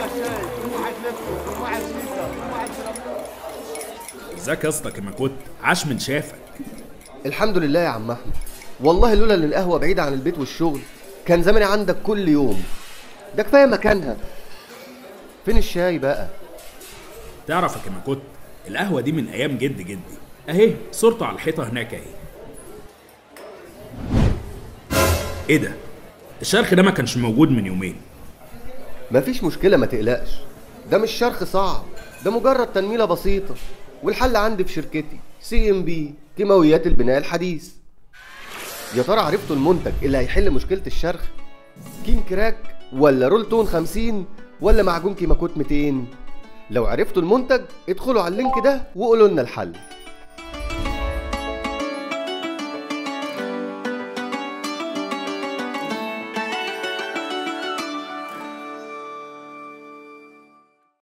واحد شاي واحد لفت واحد شيكه واحد ازيك يا اسطى كمكوت عاش من شافك الحمد لله يا عم احمد والله لولا ان القهوه بعيده عن البيت والشغل كان زماني عندك كل يوم ده كفايه مكانها فين الشاي بقى تعرف يا كمكوت القهوه دي من ايام جد جدي اهي صورته على الحيطه هناك اهي ايه ده الشرخ ده ما كانش موجود من يومين مفيش مشكله ما تقلقش ده مش شرخ صعب ده مجرد تنميله بسيطه والحل عندي في شركتي سي ام بي كيماويات البناء الحديث يا ترى عرفتوا المنتج اللي هيحل مشكله الشرخ كين كراك ولا رولتون 50 ولا معجون كيماكوت 200 لو عرفتوا المنتج ادخلوا على اللينك ده وقولوا لنا الحل